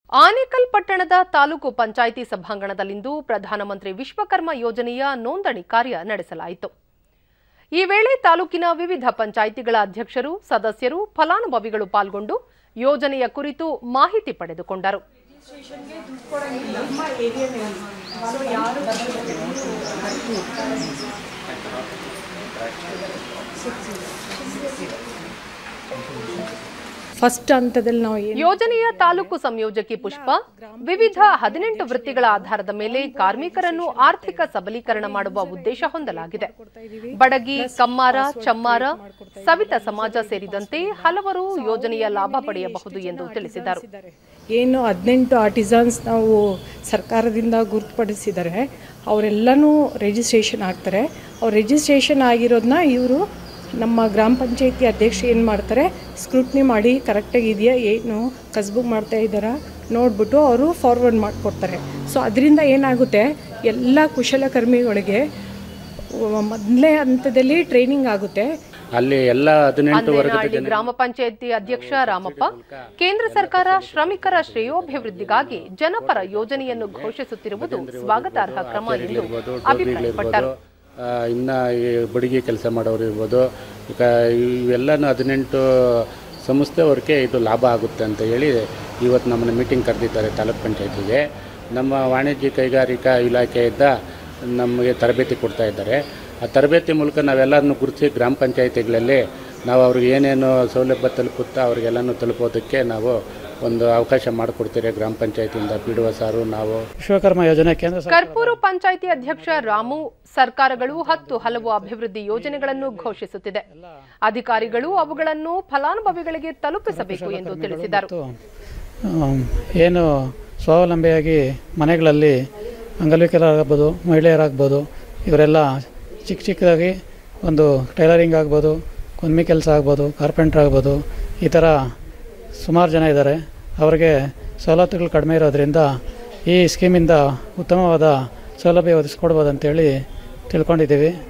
ಆನೇಕಲ್ ಪಟ್ಟಣದ ತಾಲೂಕು ಪಂಚಾಯಿತಿ ಸಭಾಂಗಣದಲ್ಲಿಂದು ಪ್ರಧಾನಮಂತ್ರಿ ವಿಶ್ವಕರ್ಮ ಯೋಜನೆಯ ನೋಂದಣಿ ಕಾರ್ಯ ನಡೆಸಲಾಯಿತು ಈ ವೇಳೆ ತಾಲೂಕಿನ ವಿವಿಧ ಪಂಚಾಯಿತಿಗಳ ಅಧ್ಯಕ್ಷರು ಸದಸ್ಯರು ಫಲಾನುಭವಿಗಳು ಪಾಲ್ಗೊಂಡು ಯೋಜನೆಯ ಕುರಿತು ಮಾಹಿತಿ ಪಡೆದುಕೊಂಡರು ಫಸ್ಟ್ ಹಂತದಲ್ಲಿ ನಾವು ಏನು ಯೋಜನೆಯ ತಾಲೂಕು ಸಂಯೋಜಕಿ ಪುಷ್ಪ ವಿವಿಧ ಹದಿನೆಂಟು ವೃತ್ತಿಗಳ ಆಧಾರದ ಮೇಲೆ ಕಾರ್ಮಿಕರನ್ನು ಆರ್ಥಿಕ ಸಬಲೀಕರಣ ಮಾಡುವ ಉದ್ದೇಶ ಹೊಂದಲಾಗಿದೆ ಬಡಗಿ ಕಮ್ಮಾರ ಚಮ್ಮಾರ ಸವಿತ ಸಮಾಜ ಸೇರಿದಂತೆ ಹಲವರು ಯೋಜನೆಯ ಲಾಭ ಪಡೆಯಬಹುದು ಎಂದು ತಿಳಿಸಿದರು ಏನು ಹದಿನೆಂಟು ಆರ್ಟಿಸನ್ಸ್ ನಾವು ಸರ್ಕಾರದಿಂದ ಗುರುತುಪಡಿಸಿದ್ದಾರೆ ಅವರೆಲ್ಲನೂ ರಿಜಿಸ್ಟ್ರೇಷನ್ ಆಗ್ತಾರೆ ಅವ್ರು ರಿಜಿಸ್ಟ್ರೇಷನ್ ಆಗಿರೋದನ್ನ ಇವರು ನಮ್ಮ ಗ್ರಾಮ ಪಂಚಾಯತಿ ಅಧ್ಯಕ್ಷ ಏನು ಮಾಡ್ತಾರೆ ಸ್ಕ್ರೂಟ್ನಿ ಮಾಡಿ ಕರೆಕ್ಟಾಗಿ ಇದೆಯಾ ಏನು ಕಸ್ಬು ಮಾಡ್ತಾ ಇದ್ದಾರಾ ನೋಡ್ಬಿಟ್ಟು ಅವರು ಫಾರ್ವರ್ಡ್ ಮಾಡಿಕೊಡ್ತಾರೆ ಸೊ ಅದರಿಂದ ಏನಾಗುತ್ತೆ ಎಲ್ಲ ಕುಶಲಕರ್ಮಿಗಳಿಗೆ ಮೊದಲನೇ ಹಂತದಲ್ಲಿ ಟ್ರೈನಿಂಗ್ ಆಗುತ್ತೆ ಅಲ್ಲಿ ಎಲ್ಲ ಹದಿನೆಂಟು ವರ್ಗದ ಅಂದೇನಹಳ್ಳಿ ಗ್ರಾಮ ಪಂಚಾಯತಿ ಅಧ್ಯಕ್ಷ ರಾಮಪ್ಪ ಕೇಂದ್ರ ಸರ್ಕಾರ ಶ್ರಮಿಕರ ಶ್ರೇಯೋಭಿವೃದ್ಧಿಗಾಗಿ ಜನಪರ ಯೋಜನೆಯನ್ನು ಘೋಷಿಸುತ್ತಿರುವುದು ಸ್ವಾಗತಾರ್ಹ ಕ್ರಮ ಎಂದು ಇರ್ಬೋದು ಅಭಿಪ್ರಾಯಪಟ್ಟರು ಆ, ಇನ್ನ ಈ ಬಡಿಗೆ ಕೆಲಸ ಮಾಡೋರು ಇರ್ಬೋದು ಈಗ ಇವೆಲ್ಲನೂ ಹದಿನೆಂಟು ಸಂಸ್ಥೆ ಅವ್ರಿಗೆ ಇದು ಲಾಭ ಆಗುತ್ತೆ ಅಂತ ಹೇಳಿ ಇವತ್ತು ನಮ್ಮನ್ನು ಮೀಟಿಂಗ್ ಕರೆದಿದ್ದಾರೆ ತಾಲೂಕ್ ಪಂಚಾಯತಿಗೆ ನಮ್ಮ ವಾಣಿಜ್ಯ ಕೈಗಾರಿಕಾ ಇಲಾಖೆಯಿಂದ ನಮಗೆ ತರಬೇತಿ ಕೊಡ್ತಾ ಇದ್ದಾರೆ ಆ ತರಬೇತಿ ಮೂಲಕ ನಾವೆಲ್ಲರನ್ನು ಗುರುತಿಸಿ ಗ್ರಾಮ ಪಂಚಾಯತಿಗಳಲ್ಲಿ ನಾವು ಅವ್ರಿಗೆ ಏನೇನು ಸೌಲಭ್ಯ ತಲುಪುತ್ತಾ ಅವ್ರಿಗೆಲ್ಲನೂ ತಲುಪೋದಕ್ಕೆ ನಾವು ಒಂದು ಅವಕಾಶ ಮಾಡಿಕೊಡ್ತೀರಿ ಗ್ರಾಮ ಪಂಚಾಯತಿಯಿಂದ ಪಿ ಡಿ ಸಾರು ನಾವು ವಿಶ್ವಕರ್ಮ ಯೋಜನೆ ಕೇಂದ್ರ ಸರ್ಕಾರ ಕರ್ಪೂರು ಪಂಚಾಯಿತಿ ಅಧ್ಯಕ್ಷ ರಾಮು ಸರ್ಕಾರಗಳು ಹತ್ತು ಹಲವು ಅಭಿವೃದ್ಧಿ ಯೋಜನೆಗಳನ್ನು ಘೋಷಿಸುತ್ತಿದೆ ಅಧಿಕಾರಿಗಳು ಅವುಗಳನ್ನು ಫಲಾನುಭವಿಗಳಿಗೆ ತಲುಪಿಸಬೇಕು ಎಂದು ತಿಳಿಸಿದರು ಮತ್ತು ಆಮ್, ಏನು ಸ್ವಾವಲಂಬಿಯಾಗಿ ಮನೆಗಳಲ್ಲಿ ಅಂಗವಿಕಲರಾಗ್ಬೋದು ಮಹಿಳೆಯರಾಗ್ಬೋದು ಇವರೆಲ್ಲ ಚಿಕ್ಕ ಚಿಕ್ಕದಾಗಿ ಒಂದು ಟೈಲರಿಂಗ್ ಆಗ್ಬೋದು ಕುನ್ಮಿ ಕೆಲಸ ಆಗ್ಬೋದು ಕಾರ್ಪೆಂಟ್ರ್ ಆಗ್ಬೋದು ಈ ಥರ ಸುಮಾರು ಜನ ಇದ್ದಾರೆ ಅವರಿಗೆ ಸವಲತ್ತುಗಳು ಕಡಿಮೆ ಇರೋದ್ರಿಂದ ಈ ಸ್ಕೀಮಿಂದ ಉತ್ತಮವಾದ ಸೌಲಭ್ಯ ಒದಗಿಸ್ಕೊಡ್ಬೋದು ಅಂತೇಳಿ ತಿಳ್ಕೊಂಡಿದ್ದೀವಿ